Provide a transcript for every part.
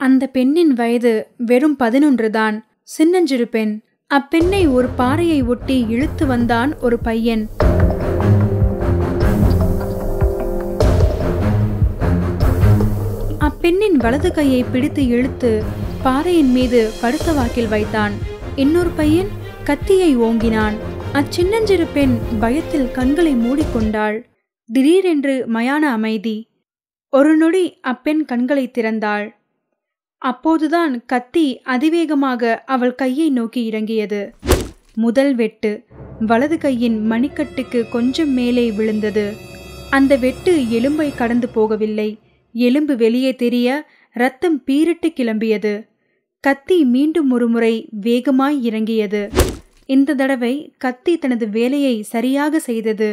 அந்த பெண்ணின் வயது வெறும் பதினொன்று தான் சின்னஞ்சிறு பெண் அப்பெண்ணை ஒரு பாறையை ஒட்டி இழுத்து வந்தான் ஒரு பையன் அப்பெண்ணின் வலது கையை பிடித்து இழுத்து பாறையின் மீது படுத்த வாக்கில் வைத்தான் இன்னொரு பையன் கத்தியை ஓங்கினான் அச்சின்னஞ்சிறு பெண் பயத்தில் கண்களை மூடிக்கொண்டாள் திடீரென்று மயான அமைதி ஒரு நொடி அப்பெண் கண்களை திறந்தாள் அப்போதுதான் கத்தி அதிவேகமாக அவள் கையை நோக்கி இறங்கியது முதல் வெட்டு வலது கையின் மணிக்கட்டுக்கு கொஞ்சம் மேலே விழுந்தது அந்த வெட்டு எலும்பை கடந்து போகவில்லை எலும்பு வெளியே தெரிய ரத்தம் பீரிட்டு கிளம்பியது கத்தி மீண்டும் ஒருமுறை வேகமாய் இறங்கியது இந்த தடவை கத்தி தனது வேலையை சரியாக செய்தது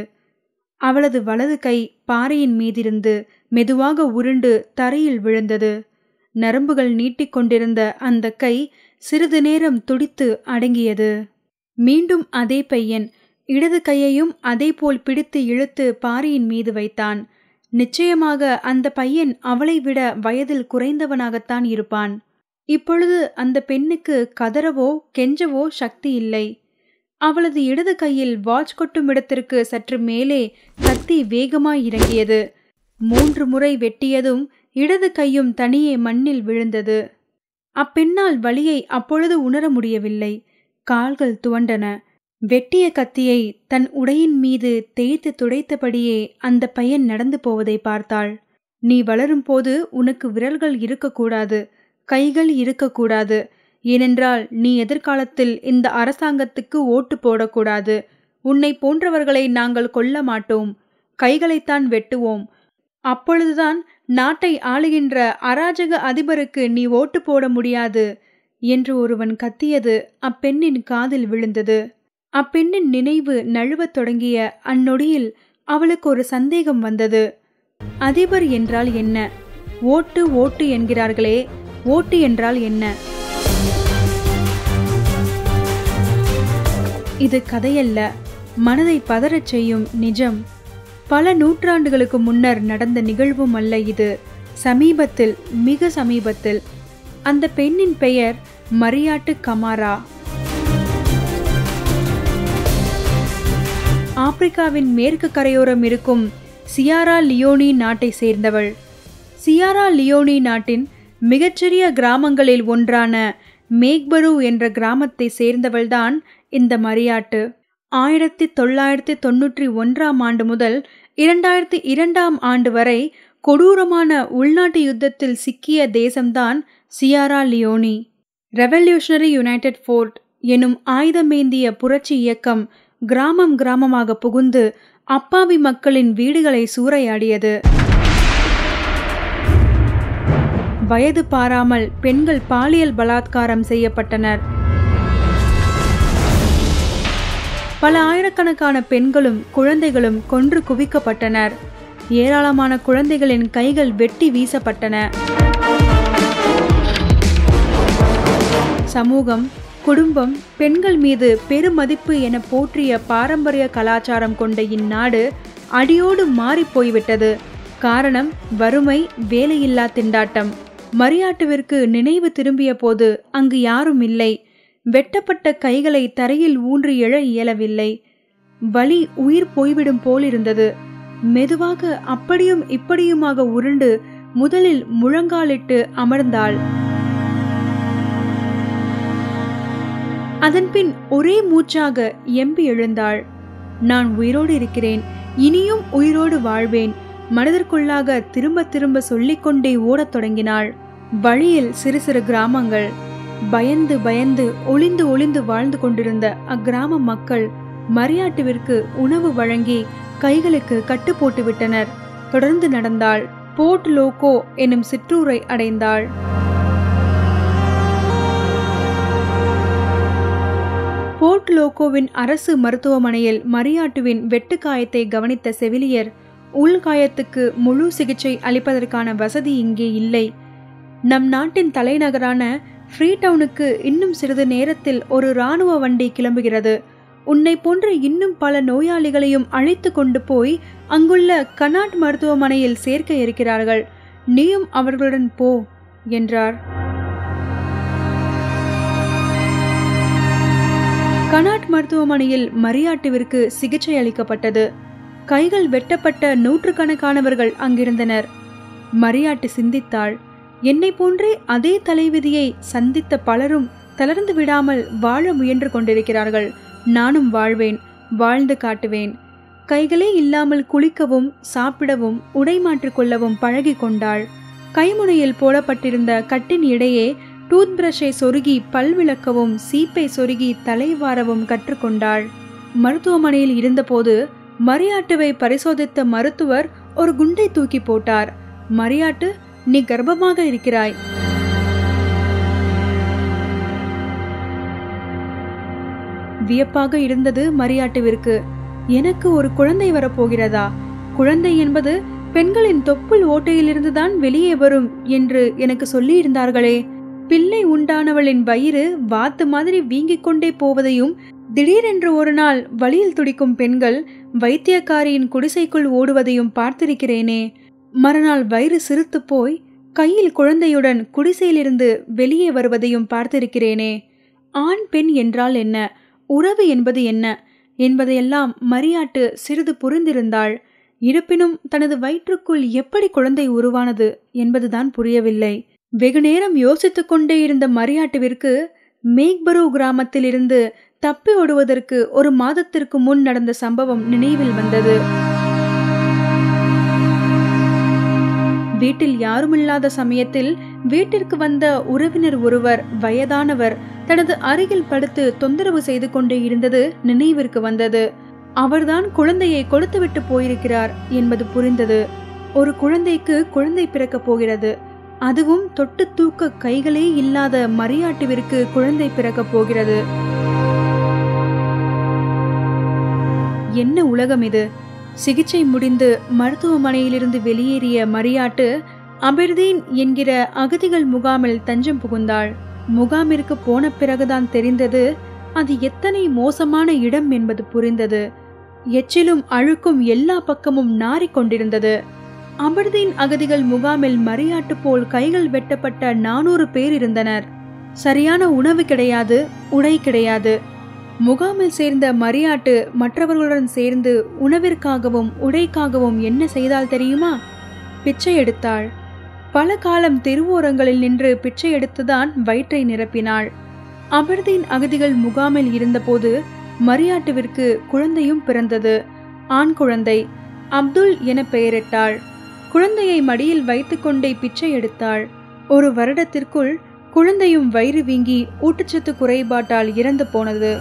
அவளது வலது கை பாறையின் மீதிருந்து மெதுவாக உருண்டு தரையில் விழுந்தது நரம்புகள் நீட்டிக்கொண்டிருந்த அந்த கை சிறிது நேரம் துடித்து அடங்கியது மீண்டும் அதே பையன் இடது கையையும் அதேபோல் பிடித்து இழுத்து பாறையின் மீது வைத்தான் நிச்சயமாக அந்த பையன் அவளை விட வயதில் குறைந்தவனாகத்தான் இருப்பான் இப்பொழுது அந்த பெண்ணுக்கு கதறவோ கெஞ்சவோ சக்தி இல்லை அவளது இடது கையில் வாட்ச் கொட்டும் இடத்திற்கு சற்று மேலே கத்தி வேகமாய் இறங்கியது மூன்று முறை வெட்டியதும் இடது கையும் தனியே மண்ணில் விழுந்தது அப்பெண்ணால் வலியை அப்பொழுது உணர முடியவில்லை கால்கள் துவண்டன வெட்டிய கத்தியை தன் உடையின் மீது தேய்த்து துடைத்தபடியே அந்த பையன் நடந்து போவதை பார்த்தாள் நீ வளரும்போது உனக்கு விரல்கள் இருக்கக்கூடாது கைகள் இருக்கக்கூடாது ஏனென்றால் நீ எதிர்காலத்தில் இந்த அரசாங்கத்துக்கு ஓட்டு போடக்கூடாது உன்னை போன்றவர்களை நாங்கள் கொல்ல மாட்டோம் கைகளைத்தான் வெட்டுவோம் அப்பொழுதுதான் நாட்டை ஆளுகின்ற அராஜக அதிபருக்கு நீ ஓட்டு போட முடியாது என்று ஒருவன் கத்தியது அப்பெண்ணின் காதில் விழுந்தது அப்பெண்ணின் நினைவு நழுவத் தொடங்கிய அந்நொடியில் அவளுக்கு ஒரு சந்தேகம் வந்தது அதிபர் என்றால் என்ன ஓட்டு ஓட்டு என்கிறார்களே ஓட்டு என்றால் என்ன இது கதையல்ல மனதை பதறச் செய்யும் நிஜம் பல நூற்றாண்டுகளுக்கு முன்னர் நடந்த நிகழ்வும் அல்ல இது சமீபத்தில் மிக சமீபத்தில் அந்த பெண்ணின் பெயர் மரியாட்டு கமாரா ஆப்பிரிக்காவின் மேற்கு கரையோரம் இருக்கும் சியாரா லியோனி நாட்டை சேர்ந்தவள் சியாரா லியோனி நாட்டின் மிகச்சிறிய கிராமங்களில் ஒன்றான மேக்பரு என்ற கிராமத்தை சேர்ந்தவள்தான் இந்த மரியாட்டு ஆயிரத்தி தொள்ளாயிரத்தி தொன்னூற்றி ஒன்றாம் ஆண்டு முதல் இரண்டாயிரத்தி இரண்டாம் ஆண்டு வரை கொடூரமான உள்நாட்டு யுத்தத்தில் சிக்கிய தேசம்தான் Sierra Leone revolutionary united front எனும் ஆயுதமேந்திய புரட்சி இயக்கம் கிராமம் கிராமமாக புகுந்து அப்பாவி மக்களின் வீடுகளை சூறையாடியது வயது பாராமல் பெண்கள் பாலியல் பலாத்காரம் செய்யப்பட்டனர் பல ஆயிரக்கணக்கான பெண்களும் குழந்தைகளும் கொன்று குவிக்கப்பட்டனர் ஏராளமான குழந்தைகளின் கைகள் வெட்டி வீசப்பட்டன சமூகம் குடும்பம் பெண்கள் மீது பெருமதிப்பு என போற்றிய பாரம்பரிய கலாச்சாரம் கொண்ட இந்நாடு அடியோடு மாறிப் போய்விட்டது காரணம் வறுமை வேலையில்லா திண்டாட்டம் மரியாட்டுவிற்கு நினைவு திரும்பிய போது அங்கு யாரும் இல்லை வெட்டப்பட்ட கைகளை தரையில் ஊன்றி எழ இயலவில்லை வலி உயிர் போய்விடும் போல் இருந்தது மெதுவாக அப்படியும் இப்படியுமாக உருண்டு முதலில் முழங்காலிட்டு அமர்ந்தாள் அதன்பின் ஒரே மூச்சாக எம்பி எழுந்தாள் நான் உயிரோடு இருக்கிறேன் இனியும் உயிரோடு வாழ்வேன் மனதிற்குள்ளாக திரும்ப திரும்ப சொல்லிக்கொண்டே ஓடத் தொடங்கினாள் வழியில் சிறு சிறு கிராமங்கள் பயந்து பயந்து ஒளிந்து ஒளிந்து வாழ்ந்து கொண்டிருந்த அக்கிராம மக்கள் மரியாட்டுவிற்கு உணவு வழங்கி கைகளுக்கு கட்டு போட்டு விட்டனர் தொடர்ந்து நடந்தாள் போர்ட் லோகோ எனும் சிற்றூரை அடைந்தாள் போர்ட் லோகோவின் அரசு மருத்துவமனையில் மரியாட்டுவின் வெட்டுக்காயத்தை கவனித்த செவிலியர் உள்காயத்துக்கு முழு சிகிச்சை அளிப்பதற்கான வசதி இங்கே இல்லை நம் நாட்டின் தலைநகரான ஃப்ரீடவுனுக்கு இன்னும் சிறிது நேரத்தில் ஒரு இராணுவ வண்டி கிளம்புகிறது உன்னை போன்ற இன்னும் பல நோயாளிகளையும் அழைத்து கொண்டு போய் அங்குள்ள கனாட் மருத்துவமனையில் சேர்க்க இருக்கிறார்கள் நீயும் அவர்களுடன் போ என்றார் கனாட் மருத்துவமனையில் மரியாட்டுவிற்கு சிகிச்சை அளிக்கப்பட்டது கைகள் வெட்டப்பட்ட நூற்றுக்கணக்கானவர்கள் அங்கிருந்தனர் மரியாட்டு சிந்தித்தாள் என்னை போன்றே அதே தலைவிதியை சந்தித்த பலரும் தளர்ந்து விடாமல் வாழ முயன்று கொண்டிருக்கிறார்கள் நானும் வாழ்வேன் வாழ்ந்து காட்டுவேன் கைகளே இல்லாமல் குளிக்கவும் சாப்பிடவும் உடை மாற்றிக் கொள்ளவும் பழகி கொண்டாள் கைமுனையில் போடப்பட்டிருந்த கட்டின் இடையே டூத் பிரஷை சொருகி பல் விளக்கவும் சீப்பை சொருகி தலைவாரவும் கற்றுக்கொண்டாள் மருத்துவமனையில் இருந்தபோது மரியாட்டுவை பரிசோதித்த மருத்துவர் ஒரு குண்டை தூக்கி போட்டார் மரியாட்டு நீ கர்ப்பமாக இருக்கிறாய் வியப்பாக இருந்தது மரியாட்டுவிற்கு எனக்கு ஒரு குழந்தை வரப்போகிறதா குழந்தை என்பது பெண்களின் தொப்புள் ஓட்டையிலிருந்துதான் வெளியே வரும் என்று எனக்கு சொல்லியிருந்தார்களே பிள்ளை உண்டானவளின் வயிறு வாத்து மாதிரி வீங்கிக் கொண்டே போவதையும் திடீரென்று ஒரு நாள் வழியில் துடிக்கும் பெண்கள் வைத்தியக்காரியின் குடிசைக்குள் ஓடுவதையும் பார்த்திருக்கிறேனே மறுநாள் வயிறு சிறுத்து போய் கையில் குழந்தையுடன் குடிசையிலிருந்து வெளியே வருவதையும் பார்த்திருக்கிறேனே ஆண் பெண் என்றால் என்ன உறவு என்பது என்ன என்பதையெல்லாம் மரியாட்டு சிறிது புரிந்திருந்தாள் இருப்பினும் தனது வயிற்றுக்குள் எப்படி குழந்தை உருவானது என்பதுதான் புரியவில்லை வெகுநேரம் யோசித்துக் கொண்டே இருந்த மரியாட்டுவிற்கு மேக்பரோ கிராமத்திலிருந்து தப்பி ஓடுவதற்கு ஒரு மாதத்திற்கு முன் நடந்த சம்பவம் நினைவில் வந்தது வீட்டில் யாருமில்லாத சமயத்தில் வீட்டிற்கு வந்த உறவினர் ஒருவர் வயதானவர் தனது அருகில் படுத்து தொந்தரவு செய்து கொண்டே இருந்தது நினைவிற்கு வந்தது அவர்தான் குழந்தையை கொடுத்துவிட்டு போயிருக்கிறார் என்பது புரிந்தது ஒரு குழந்தைக்கு குழந்தை பிறக்கப் போகிறது அதுவும் தொட்டு தூக்க கைகளே இல்லாத மரியாட்டுவிற்கு குழந்தை பிறக்கப் போகிறது என்ன உலகம் இது சிகிச்சை முடிந்து மருத்துவமனையிலிருந்து வெளியேறிய மரியாட்டு அபிர்தீன் என்கிற அகதிகள் முகாமில் தஞ்சம் புகுந்தாள் முகாமிற்கு போன பிறகுதான் தெரிந்தது அது எத்தனை மோசமான இடம் என்பது புரிந்தது எச்சிலும் அழுக்கும் எல்லா பக்கமும் நாறிக்கொண்டிருந்தது அமர்தீன் அகதிகள் முகாமில் மரியாட்டு போல் கைகள் வெட்டப்பட்ட நானூறு பேர் இருந்தனர் சரியான உணவு கிடையாது உடை கிடையாது முகாமில் சேர்ந்த மரியாட்டு மற்றவர்களுடன் சேர்ந்து உணவிற்காகவும் உடைக்காகவும் என்ன செய்தால் தெரியுமா பிச்சை எடுத்தாள் பல காலம் தெருவோரங்களில் நின்று பிச்சை எடுத்துதான் வயிற்றை நிரப்பினாள் அபர்தீன் அகதிகள் முகாமில் இருந்தபோது மரியாட்டுவிற்கு குழந்தையும் பிறந்தது ஆண் குழந்தை அப்துல் என பெயரிட்டாள் குழந்தையை மடியில் வைத்துக்கொண்டே பிச்சை எடுத்தாள் ஒரு வருடத்திற்குள் குழந்தையும் வயிறு வீங்கி ஊட்டச்சத்து குறைபாட்டால் இறந்து போனது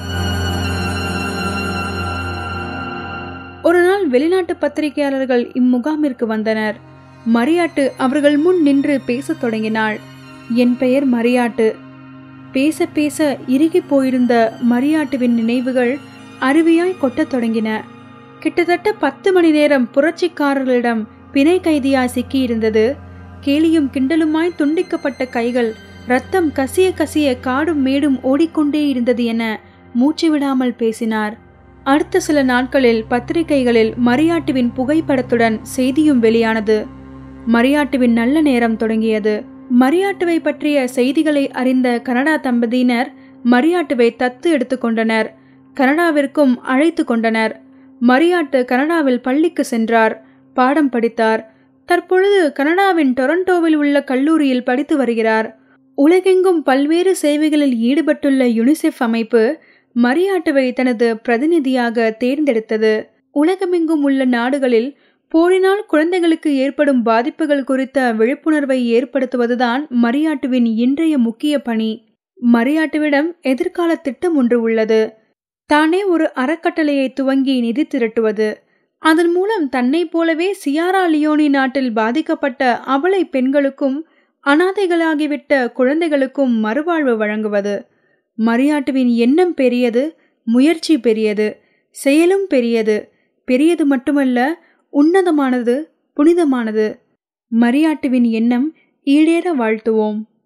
ஒரு நாள் வெளிநாட்டு பத்திரிகையாளர்கள் இம்முகாமிற்கு வந்தனர் மரியாட்டு அவர்கள் முன் நின்று பேசத் தொடங்கினாள் என் பெயர் மரியாட்டு பேச பேச இறுகி போயிருந்த மரியாட்டுவின் நினைவுகள் அருவியாய் கொட்டத் தொடங்கின கிட்டத்தட்ட பத்து மணி நேரம் புரட்சிக்காரர்களிடம் பிணை கைதியாய் சிக்கியிருந்தது கேலியும் கிண்டலுமாய் துண்டிக்கப்பட்ட கைகள் ரத்தம் கசிய கசிய காடும் மேடும் ஓடிக்கொண்டே இருந்தது என மூச்சு விடாமல் பேசினார் அடுத்த சில நாட்களில் பத்திரிகைகளில் மரியாட்டுவின் புகைப்படத்துடன் செய்தியும் வெளியானது மரியாட்டுவின் நல்ல நேரம் தொடங்கியது மரியாட்டுவை பற்றிய செய்திகளை அறிந்த கனடா தம்பதியினர் மரியாட்டுவை தத்து எடுத்துக்கொண்டனர் கனடாவிற்கும் அழைத்து கொண்டனர் மரியாட்டு கனடாவில் பள்ளிக்கு சென்றார் பாடம் படித்தார் தற்பொழுது கனடாவின் டொரண்டோவில் உள்ள கல்லூரியில் படித்து வருகிறார் உலகெங்கும் பல்வேறு சேவைகளில் ஈடுபட்டுள்ள யுனிசெஃப் அமைப்பு மரியாட்டுவை தனது பிரதிநிதியாக தேர்ந்தெடுத்தது உலகமெங்கும் உள்ள நாடுகளில் போரினால் குழந்தைகளுக்கு ஏற்படும் பாதிப்புகள் குறித்த விழிப்புணர்வை ஏற்படுத்துவதுதான் மரியாட்டுவின் இன்றைய முக்கிய பணி மரியாட்டுவிடம் எதிர்கால திட்டம் ஒன்று உள்ளது தானே ஒரு அறக்கட்டளையை துவங்கி நிதி திரட்டுவது அதன் மூலம் தன்னை போலவே சியாரா லியோனி நாட்டில் பாதிக்கப்பட்ட அபலை பெண்களுக்கும் அனாதைகளாகிவிட்ட குழந்தைகளுக்கும் மறுவாழ்வு வழங்குவது மரியாட்டுவின் எண்ணம் பெரியது முயற்சி பெரியது செயலும் பெரியது பெரியது மட்டுமல்ல உன்னதமானது புனிதமானது மரியாட்டுவின் எண்ணம் ஈடேற வாழ்த்துவோம்